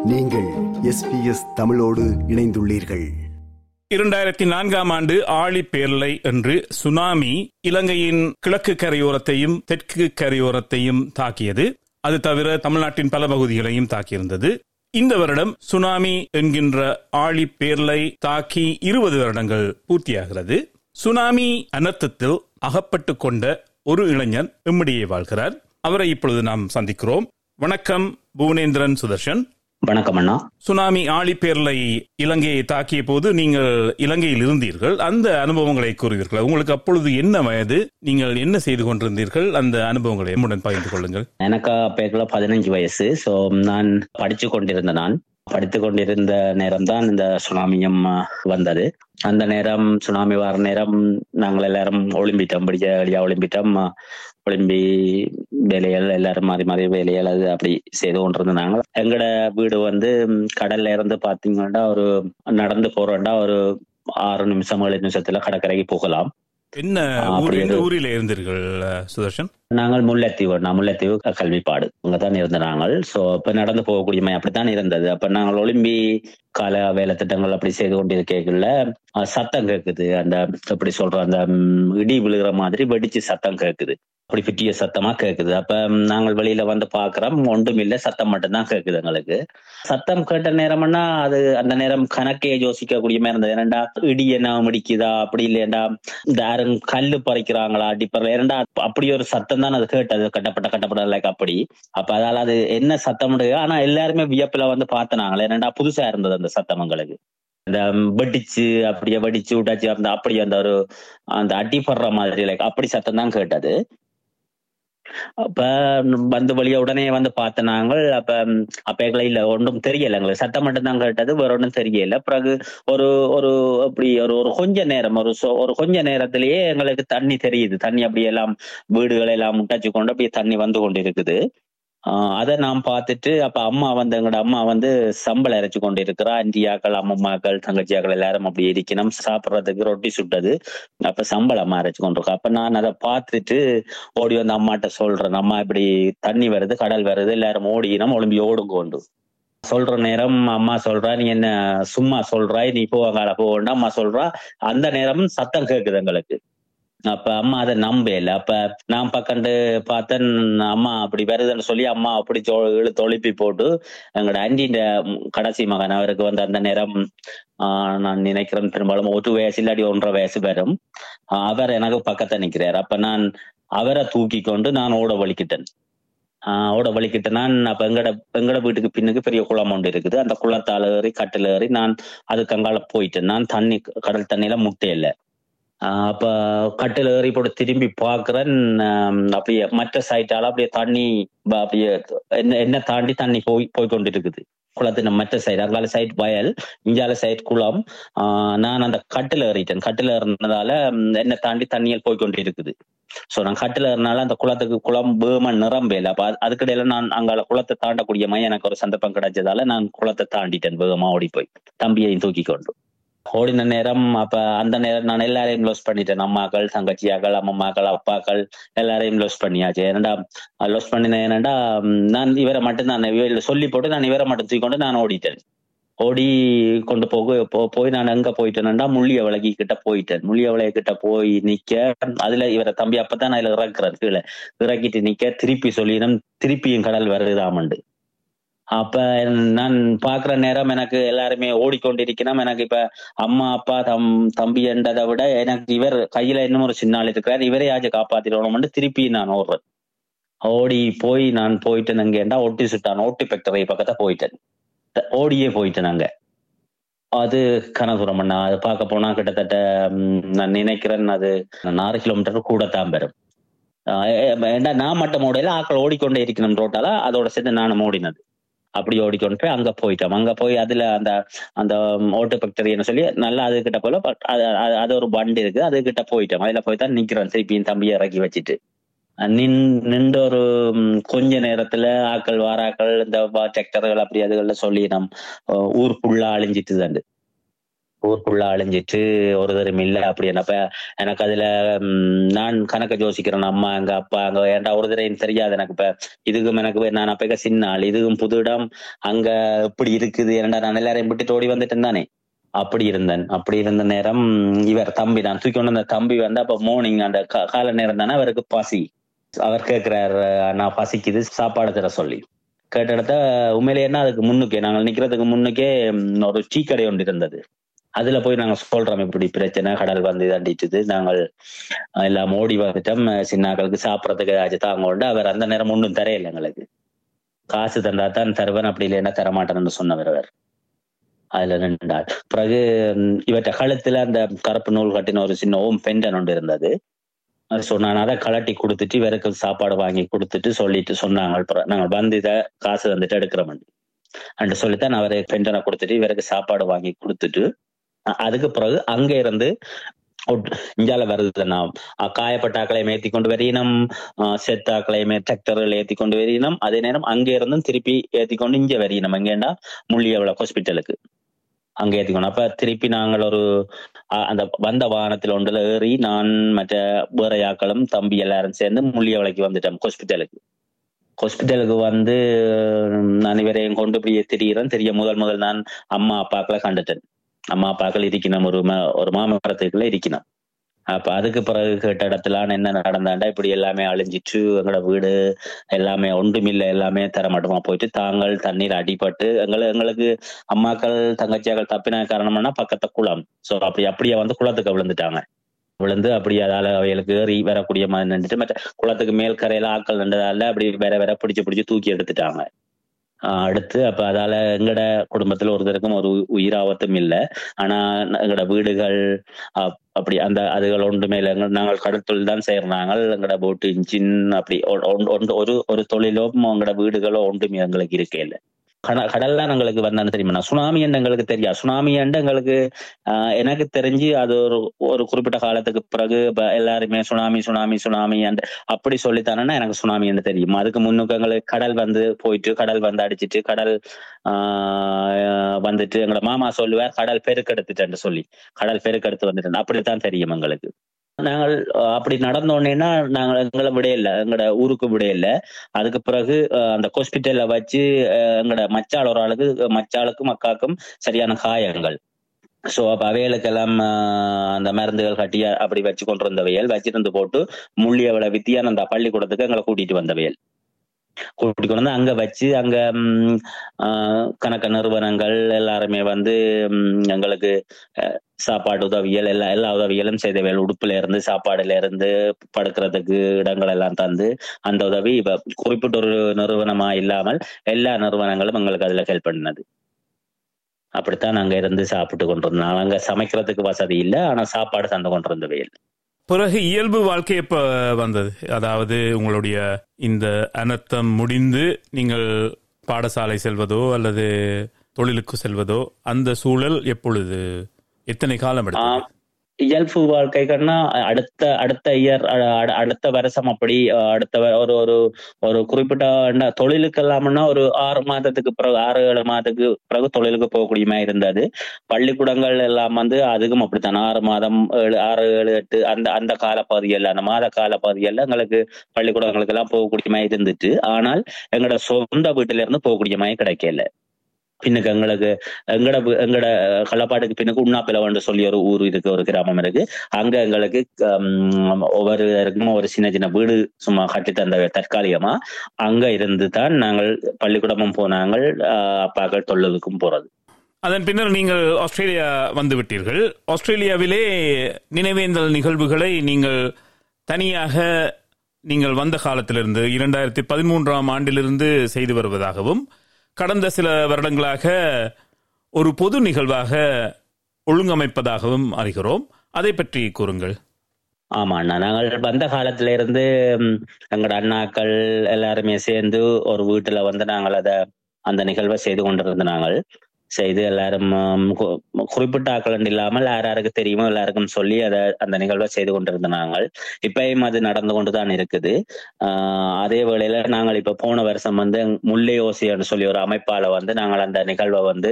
நீங்கள் எஸ்பிஎஸ் தமிழோடு இணைந்துள்ளீர்கள் இரண்டாயிரத்தி நான்காம் ஆண்டு ஆழி பேரலை என்று சுனாமி இலங்கையின் கிழக்கு கரையோரத்தையும் தெற்கு கரையோரத்தையும் தாக்கியது அது தவிர தமிழ்நாட்டின் பல பகுதிகளையும் தாக்கியிருந்தது இந்த வருடம் சுனாமி என்கின்ற ஆழி பேரலை தாக்கி இருபது வருடங்கள் பூர்த்தியாகிறது சுனாமி அனர்த்தத்தில் அகப்பட்டு கொண்ட ஒரு இளைஞர் எம்மிடையே வாழ்கிறார் அவரை இப்பொழுது நாம் சந்திக்கிறோம் வணக்கம் புவனேந்திரன் சுதர்ஷன் வணக்கம் அண்ணா சுனாமி ஆழிப்பேரலை இலங்கையை தாக்கிய போது நீங்கள் இலங்கையில் இருந்தீர்கள் அந்த அனுபவங்களை கூறுவீர்கள் உங்களுக்கு அப்பொழுது என்ன வயது நீங்கள் என்ன செய்து கொண்டிருந்தீர்கள் அந்த அனுபவங்களை எம்முடன் பகிர்ந்து கொள்ளுங்கள் எனக்கு அப்பேக்குள்ள பதினஞ்சு வயசு சோ நான் படிச்சு கொண்டிருந்த நான் படித்து கொண்டிருந்த நேரம் தான் இந்த சுனாமியும் அஹ், வந்தது அந்த நேரம் சுனாமி வர நேரம் நாங்கள் எல்லாரும் ஒளிம்பிட்டோம் படிக்க வழியா ஒளிம்பிட்டோம் அஹ், ஒளிம்பி வேலைகள் எல்லாரும் மாறி மாறி வேலைகள் அது அப்படி செய்து கொண்டிருந்தாங்க எங்கட வீடு வந்து ம், கடல்ல இருந்து பாத்தீங்கன்னா ஒரு நடந்து போறோம்டா ஒரு ஆறு நிமிஷம் ஏழு நிமிஷத்துல கடற்கரைக்கு போகலாம் என்ன ஆ, ஊர் அப்படி எந்த அது- ஊரில் இருந்தீர்கள் அஹ், சுதர்ஷன் நாங்கள் முல்லைத்தீவு நான் முல்லைத்தீவு க- கல்விப்பாடு அங்கதான் இருந்த நாங்கள் சோ அப்ப நடந்து போகக்கூடிய மை அப்படித்தான் இருந்தது அப்ப நாங்கள் ஒலிம்பி கால வேலை திட்டங்கள் அப்படி செய்து கொண்டிருக்கல சத்தம் கேக்குது அந்த எப்படி சொல்றோம் அந்த ம், இடி விழுகிற மாதிரி வெடிச்சு சத்தம் கேக்குது அப்படி பிட்டிய சத்தமா கேக்குது அப்ப ம், நாங்கள் வெளியில வந்து பாக்குறோம் ஒன்றும் இல்ல சத்தம் மட்டும்தான் கேக்குது எங்களுக்கு சத்தம் கேட்ட நேரம்னா அது அந்த நேரம் கணக்கே யோசிக்கக்கூடிய மாதிரி இருந்தது ஏன்னா இடி என்ன முடிக்குதா அப்படி இல்லையண்டா இந்த யாரும் கல்லு பறிக்கிறாங்களா டிப்பர்ல ஏன்டா அப்படி ஒரு சத்தம் தான் அது கேட்டது கட்டப்பட்ட கட்டப்பட்ட லைக் அப்படி அப்ப அதால அது என்ன சத்தம் ஆனா எல்லாருமே வியப்புல வந்து பார்த்தனாங்களே ஏன்டா புதுசா இருந்தது அந்த சத்தம் எங்களுக்கு இந்த வெடிச்சு அப்படியே வெடிச்சு விட்டாச்சு அந்த அப்படி அந்த ஒரு அந்த அடிப்படுற மாதிரி லைக் அப்படி சத்தம் தான் கேட்டது அப்ப வந்து வழியா உடனே வந்து பார்த்த நாங்கள் அப்ப அப்ப இல்ல ஒன்றும் தெரியல எங்களுக்கு சத்தம் மட்டும் தான் கேட்டது வேற ஒன்றும் தெரியல பிறகு ஒரு ஒரு அப்படி ஒரு ஒரு கொஞ்ச நேரம் ஒரு சொ- ஒரு கொஞ்ச நேரத்திலேயே எங்களுக்கு தண்ணி தெரியுது தண்ணி அப்படியே எல்லாம் வீடுகளை எல்லாம் முட்டாச்சு கொண்டு அப்படியே தண்ணி வந்து கொண்டு இருக்குது ஆஹ் அதை நாம் பார்த்துட்டு அப்ப அம்மா வந்து எங்களோட அம்மா வந்து சம்பளம் இறைச்சு கொண்டு இருக்கிறா அண்டியாக்கள் அம்மம்மாக்கள் தங்கச்சியாக்கள் எல்லாரும் அப்படி இருக்கணும் சாப்பிட்றதுக்கு ரொட்டி சுட்டது அப்ப சம்பளம் அரைச்சு கொண்டிருக்கோம் அப்ப நான் அதை பார்த்துட்டு ஓடி வந்து அம்மாட்ட சொல்றேன் அம்மா இப்படி தண்ணி வருது கடல் வருது எல்லாரும் ஓடினோம் ஒளிம்பி ஓடுங்க கொண்டு சொல்ற நேரம் அம்மா சொல்றா நீ என்ன சும்மா சொல்றாய் நீ போ அங்கால போகண்டா அம்மா சொல்றா அந்த நேரம் சத்தம் கேக்குது எங்களுக்கு அப்ப அம்மா அதை நம்பல அப்ப நான் பக்கண்டு பார்த்தேன் அம்மா அப்படி வருதுன்னு சொல்லி அம்மா அப்படி தொ- இழுத்து தொழுப்பி போட்டு எங்களோட ஆன்டின்ற கடைசி மகன் அவருக்கு வந்து அந்த நேரம் ஆஹ், நான் நினைக்கிறேன் பெரும்பாலும் ஒரு வயசு இல்லாட்டி ஒன்றரை வயசு வரும் ஆஹ், அவர் எனக்கு பக்கத்துல நிக்கிறார் அப்ப நான் அவரை தூக்கி கொண்டு நான் ஓட வலிக்கிட்டேன் ஆஹ் ஓட வலிக்கிட்டு நான் அப்ப எங்கட எங்கட வீட்டுக்கு பின்னுக்கு பெரிய குளம் ஒன்று இருக்குது அந்த குளத்தால ஏறி கட்டில ஏறி நான் அதுக்கு அங்கால போயிட்டேன் நான் தண்ணி கடல் தண்ணியில முட்டையில ஆஹ் அப்ப கட்டில ஏறி போட்டு திரும்பி பாக்குறேன் ஆம், அப்படியே மற்ற சைட்டால அப்படியே தண்ணி ப- அப்படியே என்ன என்ன தாண்டி தண்ணி போய் போய் கொண்டு இருக்குது குளத்தின் மற்ற சைடு அங்கால சைட் வயல் இஞ்சால சைட் குளம் ஆஹ் நான் அந்த கட்டில ஏறிட்டேன் கட்டில ஏறினதால ம், என்னை தாண்டி தண்ணியில் போய் கொண்டு இருக்குது சோ நான் கட்டில ஏறினால அந்த குளத்துக்கு குளம் பேம நிரம்பேல அப்ப அது- அதுக்கிடையில நான் அங்கால குளத்தை தாண்டக்கூடிய மாதிரி எனக்கு ஒரு சந்தர்ப்பம் கிடைச்சதால நான் குளத்தை தாண்டிட்டேன் வேகமா ஓடி போய் தம்பியையும் தூக்கி கொண்டு ஓடின நேரம் அப்ப அந்த நேரம் நான் எல்லாரையும் லோஸ் பண்ணிட்டேன் அம்மாக்கள் தங்கச்சியாக்கள் அம்மம்மாக்கள் அப்பாக்கள் எல்லாரையும் லோஸ் பண்ணியாச்சு ஏனண்டா லோஸ் பண்ணின ஏனண்டா ம், நான் இவரை மட்டும் நான் இவரை சொல்லி போட்டு நான் இவரை மட்டும் தூக்கி கொண்டு நான் ஓடிட்டேன் ஓடி கொண்டு போக போ- போய் நான் எங்க போயிட்டேன்டா முள்ளிய விலகி கிட்ட போயிட்டேன் முள்ளிய விலகி கிட்ட போய் நிக்க அதுல இவரை தம்பி அப்பதான் நான் இதுல இறக்குறேன் கீழே இறக்கிட்டு நிக்க திருப்பி சொல்லிடும் திருப்பியும் கடல் வருதாமண்டு அப்ப நான் பாக்குற நேரம் எனக்கு எல்லாருமே ஓடிக்கொண்டிருக்கணும் எனக்கு இப்ப அம்மா அப்பா தம் தம்பி என்றதை விட எனக்கு இவர் கையில இன்னும் ஒரு சின்ன ஆள் இருக்கிறார் இவரே ஆச்சு காப்பாத்திடணும்னு திருப்பி நான் ஓடுறேன் ஓடி போய் நான் போயிட்டேன் அங்கேண்டா ஒட்டி சுட்டான் ஓட்டி ஃபேக்டரி பக்கத்துல போயிட்டேன் த- ஓடியே போயிட்டேன் அங்க அது கனதுரம் பண்ணா அது பார்க்க போனா கிட்டத்தட்ட ம், நான் நினைக்கிறேன் அது ஆறு கிலோமீட்டர் கூட தான் பெறும் ஆஹ் ஏ- ஏண்டா நான் மட்டும் ஓடையில ஆக்கள் ஓடிக்கொண்டே இருக்கணும் ரோட்டால அதோட சேர்ந்து நானும் ஓடினது அப்படி ஓடிக்கொண்டு போய் அங்க போயிட்டோம் அங்க போய் அதுல அந்த அந்த ஓட்டு ஃபேக்டரின்னு சொல்லி நல்லா அது கிட்ட போல but அது அது- அது ஒரு வண்டி இருக்கு அது கிட்ட போயிட்டோம் அதுல போய் தான் நிக்கிறேன் திருப்பியும் தம்பியை இறக்கி வச்சுட்டு நின் நின்ற ஒரு ம், கொஞ்ச நேரத்துல ஆக்கள் வாராக்கள் இந்த டிராக்டர்கள் அப்படி அதுகள்ல சொல்லி நம் அஹ், ஊர் ஃபுல்லா அழிஞ்சிட்டு தாண்டு ஊருக்குள்ள அழிஞ்சிட்டு ஒரு தரம் இல்ல அப்படின்னு அப்ப எனக்கு அதுல ம், நான் கணக்க யோசிக்கிறேன் அம்மா எங்க அப்பா அங்க ஏன்டா ஒரு தரம் தெரியாது எனக்கு இப்ப இதுக்கும் எனக்கு நான் அப்ப சின்ன ஆள் இதுக்கும் புது இடம் அங்க எப்படி இருக்குது ஏன்டா நான் எல்லாரையும் விட்டுட்டு ஓடி வந்துட்டேன் தானே அப்படி இருந்தேன் அப்படி இருந்த நேரம் இவர் தம்பி நான் தூக்கி கொண்டு வந்த தம்பி வந்து அப்ப மார்னிங் அந்த கா- காலை நேரம் தானே அவருக்கு பசி அவர் கேட்கிறார் நான் பசிக்குது சாப்பாடு தர சொல்லி கேட்ட இடத்த உண்மையிலே என்ன அதுக்கு முன்னுக்கே நாங்கள் நிக்கிறதுக்கு முன்னுக்கே ம், ஒரு டீ கடை ஒன்று இருந்தது அதுல போய் நாங்க சொல்றோம் இப்படி பிரச்சனை கடல் வந்து தண்டிச்சுது நாங்கள் எல்லாம் ஓடி வந்துட்டோம் சின்னாக்களுக்கு சாப்பிடறதுக்கு ஏதாச்சும் தாங்க கொண்டு அவர் அந்த நேரம் ஒன்றும் தரையில்லை எங்களுக்கு காசு தந்தா தான் தருவேன் அப்படி இல்லைன்னா தரமாட்டேன்னு சொன்னவர் அவர் அதுல நின்றார் பிறகு ம், இவற்றை கழுத்துல அந்த கருப்பு நூல் கட்டின ஒரு சின்ன ஓம் பெண்டன் ஒன்று இருந்தது அது ஸோ நான் அதை கலட்டி கொடுத்துட்டு இவருக்கு சாப்பாடு வாங்கி கொடுத்துட்டு சொல்லிட்டு சொன்னாங்க அப்புறம் நாங்கள் வந்து இதை காசு வந்துட்டு எடுக்கிறோம் அண்டு சொல்லித்தான் அவரு பெண்டனை கொடுத்துட்டு இவருக்கு சாப்பாடு வாங்கி கொடுத்துட்டு அ- அதுக்கு பிறகு அங்க இருந்து ஒட்- இங்கால வருது நான் காயப்பட்ட ஆக்களையும் ஏத்தி கொண்டு வரையினம் செத்த ஆக்களையுமே டிராக்டர்கள் ஏத்தி கொண்டு வரையினம் அதே நேரம் அங்க இருந்தும் திருப்பி ஏத்தி கொண்டு இங்க வரையினம் எங்கேண்டா முள்ளியவள ஹாஸ்பிட்டலுக்கு அங்க ஏத்திக்கணும் அப்ப திருப்பி நாங்கள் ஒரு அ- அந்த வந்த வாகனத்தில் ஒன்றுல ஏறி நான் மற்ற வேற யாக்களும் தம்பி எல்லாரும் சேர்ந்து முள்ளியவளைக்கு வந்துட்டோம் ஹாஸ்பிட்டலுக்கு ஹாஸ்பிட்டலுக்கு வந்து உம், நான் இவரையும் கொண்டு போய் திரிகிறேன் தெரிய முதல் முதல் நான் அம்மா அப்பாக்களை கண்டுட்டேன் அம்மா அப்பாக்கள் இருக்கணும் ஒரு ம- ஒரு மாமரத்துக்குள்ள இருக்கணும் அப்ப அதுக்கு பிறகு கேட்ட இடத்துல என்ன நடந்தாண்டா இப்படி எல்லாமே அழிஞ்சிச்சு எங்களோட வீடு எல்லாமே ஒன்றுமில்லை எல்லாமே தரமட்டமா போயிட்டு தாங்கள் தண்ணீர் அடிபட்டு எங்களை எங்களுக்கு அம்மாக்கள் தங்கச்சியாக்கள் தப்பின காரணம்னா பக்கத்து குளம் சோ அப்படி அப்படியே வந்து குளத்துக்கு விழுந்துட்டாங்க விழுந்து அப்படி அதால அவைகளுக்கு ஏறி வரக்கூடிய மாதிரி நின்றுட்டு மற்ற குளத்துக்கு மேல் கரையில ஆக்கள் நின்றதால அப்படி வேற வேற பிடிச்சு பிடிச்சு தூக்கி எடுத்துட்டாங்க ஆஹ் அடுத்து அப்ப அதால எங்கட குடும்பத்துல ஒருத்தருக்கும் ஒரு உயிராபத்தும் இல்லை ஆனா எங்கட வீடுகள் அப்- அப்படி அந்த அதுகள் ஒன்றுமே இல்லை எங்க- நாங்கள் கடற்தொழில் தான் செய்யறாங்க எங்கட போட்டு இன்ஜின் அப்படி ஒ- ஒ- ஒன்று- ஒரு ஒரு தொழிலோ எங்கட வீடுகளோ ஒன்றுமே எங்களுக்கு இருக்கே இல்லை கட- கடல் தான் எங்களுக்கு வந்தான்னு தெரியுமா சுனாமி என்று எங்களுக்கு தெரியாது சுனாமி என்று எங்களுக்கு ஆஹ் எனக்கு தெரிஞ்சு அது ஒரு ஒரு குறிப்பிட்ட காலத்துக்கு பிறகு இப்ப எல்லாருமே சுனாமி சுனாமி சுனாமி என்று அப்படி சொல்லித்தானே எனக்கு சுனாமி என்று தெரியும் அதுக்கு முன்னுக்கு எங்களுக்கு கடல் வந்து போயிட்டு கடல் வந்து அடிச்சிட்டு கடல் ஆஹ் வந்துட்டு எங்களோட மாமா சொல்லுவார் கடல் பெருக்கெடுத்துட்டேன்னு சொல்லி கடல் பெருக்கெடுத்து வந்துட்டேன் அப்படித்தான் தெரியும் எங்களுக்கு நாங்கள் அஹ், அப்படி நடந்தோடனேனா நாங்கள் எங்களை விடையில எங்களோட ஊருக்கு விடையில அதுக்கு பிறகு அஹ், அந்த ஹாஸ்பிட்டல்ல வச்சு அஹ், எங்களோட மச்சாள் ஒரு ஆளுக்கு மச்சாளுக்கும் அக்காக்கும் சரியான காயங்கள் சோ அப்ப அவைகளுக்கெல்லாம் ஆஹ், அந்த மருந்துகள் கட்டி அப்படி வச்சு கொண்டு வந்தவையல் வச்சிருந்து போட்டு முள்ளியவளை வித்தியானந்தா பள்ளிக்கூடத்துக்கு எங்களை கூட்டிட்டு வந்தவையல் கூட்டிட்டு கொண்டு வந்து அங்க வச்சு அங்க ம், ஆஹ், கணக்க நிறுவனங்கள் எல்லாருமே வந்து ம், எங்களுக்கு அஹ், சாப்பாடு உதவியல் எல்லா எல்லா உதவிகளும் செய்தவையல் உடுப்புல இருந்து சாப்பாடுல இருந்து படுக்கிறதுக்கு இடங்கள் எல்லாம் தந்து அந்த உதவி இப்ப குறிப்பிட்ட ஒரு நிறுவனமா இல்லாமல் எல்லா நிறுவனங்களும் எங்களுக்கு அதுல ஹெல்ப் பண்ணினது அப்படித்தான் அங்க இருந்து சாப்பிட்டு கொண்டிருந்தோம் அங்க சமைக்கிறதுக்கு வசதி இல்லை ஆனா சாப்பாடு தந்து கொண்டிருந்தவையல் பிறகு இயல்பு வாழ்க்கை எப்ப வந்தது அதாவது உங்களுடைய இந்த அனர்த்தம் முடிந்து நீங்கள் பாடசாலை செல்வதோ அல்லது தொழிலுக்கு செல்வதோ அந்த சூழல் எப்பொழுது எத்தனை காலம் எடுத்தது ஆஹ் இயல்பு வாழ்க்கைக்குன்னா அடுத்த அடுத்த இயர் அடுத்த வருஷம் அப்படி அஹ், அடுத்த வ- ஒரு ஒரு ஒரு குறிப்பிட்ட என்ன, தொழிலுக்கு எல்லாம்னா ஒரு ஆறு மாதத்துக்கு பிறகு ஆறு ஏழு மாதத்துக்கு பிறகு தொழிலுக்கு போகக்கூடிய மாதிரி இருந்தது பள்ளிக்கூடங்கள் எல்லாம் வந்து அதுக்கும் அப்படித்தான் ஆறு மாதம் ஏழு ஆறு ஏழு எட்டு அந்த அந்த காலப்பகுதியில் அந்த மாத காலப்பகுதியில் எங்களுக்கு பள்ளிக்கூடங்களுக்கு எல்லாம் போகக்கூடிய மாதிரி இருந்துச்சு ஆனால் எங்களோட சொந்த வீட்டில இருந்து போகக்கூடிய மாதிரி கிடைக்கல பின்னுக்கு எங்களுக்கு எங்கட வி- எங்கட களப்பாட்டுக்கு பின்னுக்கு உண்ணாப்பிலவன்னு சொல்லி ஒரு ஊர் இருக்கு ஒரு கிராமம் இருக்கு அங்க எங்களுக்கு ஹம், ஒவ்வொருவருக்கும் ஒரு சின்ன சின்ன வீடு சும்மா கட்டி தந்த தற்காலிகமா அங்க இருந்து தான் நாங்கள் பள்ளிக்கூடமும் போனாங்க ஆஹ் அப்பாக்கள் தொழிலுக்கும் போறது அதன் பின்னர் நீங்கள் ஆஸ்திரேலியா வந்து விட்டீர்கள் ஆஸ்திரேலியாவிலே நினைவேந்தல் நிகழ்வுகளை நீங்கள் தனியாக நீங்கள் வந்த காலத்திலிருந்து இரண்டாயிரத்தி பதிமூன்றாம் ஆண்டிலிருந்து செய்து வருவதாகவும் கடந்த சில வருடங்களாக ஒரு பொது நிகழ்வாக ஒழுங்கமைப்பதாகவும் அறிகிறோம் அதை பற்றி கூறுங்கள் ஆமா அண்ணா நாங்கள் வந்த காலத்துல இருந்து ம், எங்களோட அண்ணாக்கள் எல்லாருமே சேர்ந்து ஒரு வீட்டுல வந்து நாங்கள் அத அந்த நிகழ்வை செய்து கொண்டிருந்த நாங்கள் செய்து எல்லாரும் ஆம், கு- குறிப்பிட்ட ஆக்கள் இல்லாமல் யார் யாருக்கு தெரியுமோ எல்லாருக்கும் சொல்லி அதை அந்த நிகழ்வை செய்து கொண்டிருந்த நாங்கள் இப்பயும் அது நடந்து கொண்டுதான் இருக்குது ஆஹ் அதே வேளையில நாங்கள் இப்ப போன வருஷம் வந்து முல்லை ஓசியன்னு சொல்லி ஒரு அமைப்பால வந்து நாங்கள் அந்த நிகழ்வை வந்து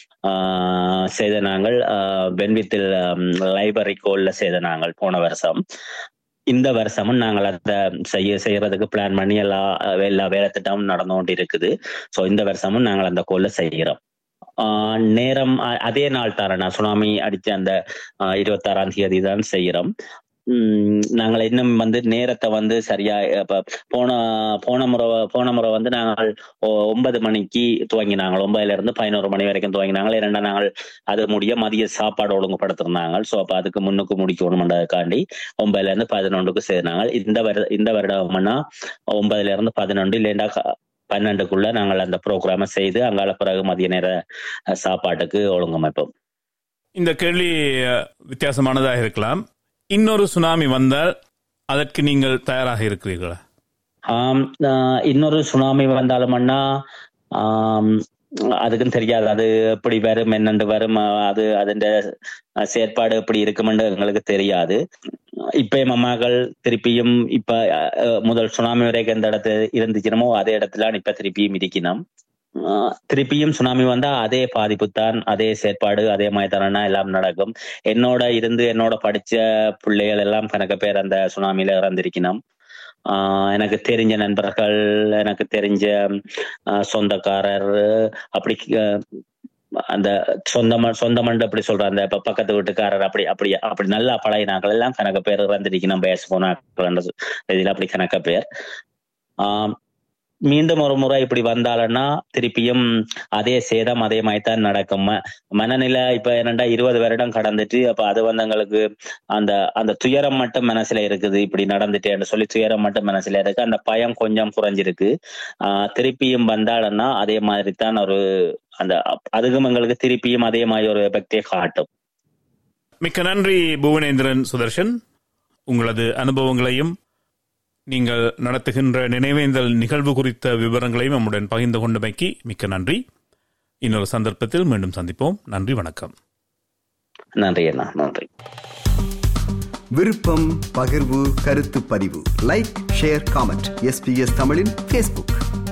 ஆஹ் செய்த நாங்கள் பென்வித்தில் லைப்ரரி கோல்ல செய்த நாங்கள் போன வருஷம் இந்த வருஷமும் நாங்கள் அதை செய்ய செய்யறதுக்கு பிளான் பண்ணி எல்லா எல்லா வேலை திட்டமும் நடந்து கொண்டு இருக்குது ஸோ இந்த வருஷமும் நாங்கள் அந்த கோல்ல செய்கிறோம் ஆஹ் நேரம் அ- அதே நாள் தானே சுனாமி அடிச்ச அந்த இருபத்தாறாம் தேதி தான் செய்கிறோம் உம் நாங்கள் இன்னும் வந்து நேரத்தை வந்து சரியா இப்ப போன போன முறை போன முறை வந்து நாங்கள் ஒ- ஒன்பது மணிக்கு துவங்கினாங்க ஒன்பதுல இருந்து பதினோரு மணி வரைக்கும் துவங்கினாங்க இரண்டா நாங்கள் அது முடிய மதிய சாப்பாடு ஒழுங்குபடுத்திருந்தாங்க ஸோ அப்ப அதுக்கு முன்னுக்கு முடிக்கணும்ன்றதுக்காண்டி ஒன்பதுல இருந்து பதினொன்றுக்கு சேர்ந்தாங்க இந்த வருட இந்த வருடம்னா ஒன்பதுல இருந்து பதினொன்று இல்லைண்டா க- பன்னெண்டுக்குள்ள நாங்கள் அந்த ப்ரோக்ராமை செய்து அங்கால பிறகு மதிய நேர அஹ், சாப்பாட்டுக்கு ஒழுங்கமைப்போம் இந்த கேள்வி அஹ், வித்தியாசமானதாக இருக்கலாம் இன்னொரு சுனாமி வந்தால் அதற்கு நீங்கள் தயாராக இருக்கிறீர்களா ஆம் ஆஹ் இன்னொரு சுனாமி வந்தாலுமன்னா ஆம், அதுக்கும் தெரியாது அது எப்படி வரும் என்னண்டு வரும் ஆஹ் அது அதிന്റെ செயற்பாடு எப்படி இருக்குமென்று எங்களுக்கு தெரியாது இப்பயும் அம்மாக்கள் திருப்பியும் இப்ப ஆஹ், முதல் சுனாமி வரைக்கும் எந்த இடத்துல இருந்துச்சுனமோ அதே இடத்துல இப்ப திருப்பியும் இருக்கணும் ஆஹ், திருப்பியும் சுனாமி வந்தா அதே பாதிப்பு தான் அதே செயற்பாடு அதே மாதிரி தானே எல்லாம் நடக்கும் என்னோட இருந்து என்னோட படிச்ச பிள்ளைகள் எல்லாம் கணக்கு பேர் அந்த சுனாமியில இறந்திருக்கணும் ஆஹ் எனக்கு தெரிஞ்ச நண்பர்கள் எனக்கு தெரிஞ்ச ஆஹ் சொந்தக்காரர் அப்படி ஆஹ் அந்த சொந்தமா சொந்தமண்டு அப்படி சொல்ற அந்த இப்ப பக்கத்து வீட்டுக்காரர் அப்படி அப்படி அப்படி நல்லா பழகினாக்கள் எல்லாம் கணக்கு பேர் இறந்திருக்கணும் பேச போனாக்கள் இதில் அப்படி கணக்க பேர் ஆஹ் மீண்டும் ஒரு முறை இப்படி வந்தாலன்னா திருப்பியும் அதே சேதம் அதே மாதிரி தான் நடக்கும் ம- மனநிலை இப்ப என்னண்டா இருபது வருடம் கடந்துட்டு அப்ப அது வந்து எங்களுக்கு அந்த அந்த துயரம் மட்டும் மனசுல இருக்குது இப்படி நடந்துட்டேன்னு சொல்லி துயரம் மட்டும் மனசுல இருக்கு அந்த பயம் கொஞ்சம் குறைஞ்சிருக்கு ஆஹ் திருப்பியும் வந்தாலன்னா அதே மாதிரி தான் ஒரு அந்த அப்- அதுக்கும் எங்களுக்கு திருப்பியும் அதே மாதிரி ஒரு எஃபெக்டே காட்டும் மிக்க நன்றி புவனேந்திரன் சுதர்ஷன் உங்களது அனுபவங்களையும் நீங்கள் நடத்துகின்ற நினைவேந்தல் நிகழ்வு குறித்த விவரங்களையும் நம்முடன் பகிர்ந்து கொண்டமைக்கு மிக்க நன்றி இன்னொரு சந்தர்ப்பத்தில் மீண்டும் சந்திப்போம் நன்றி வணக்கம் நன்றி அண்ணா நன்றி விருப்பம் பகிர்வு கருத்து பதிவு லைக் ஷேர் காமெண்ட் எஸ்பிஎஸ் தமிழின் ஃபேஸ்புக்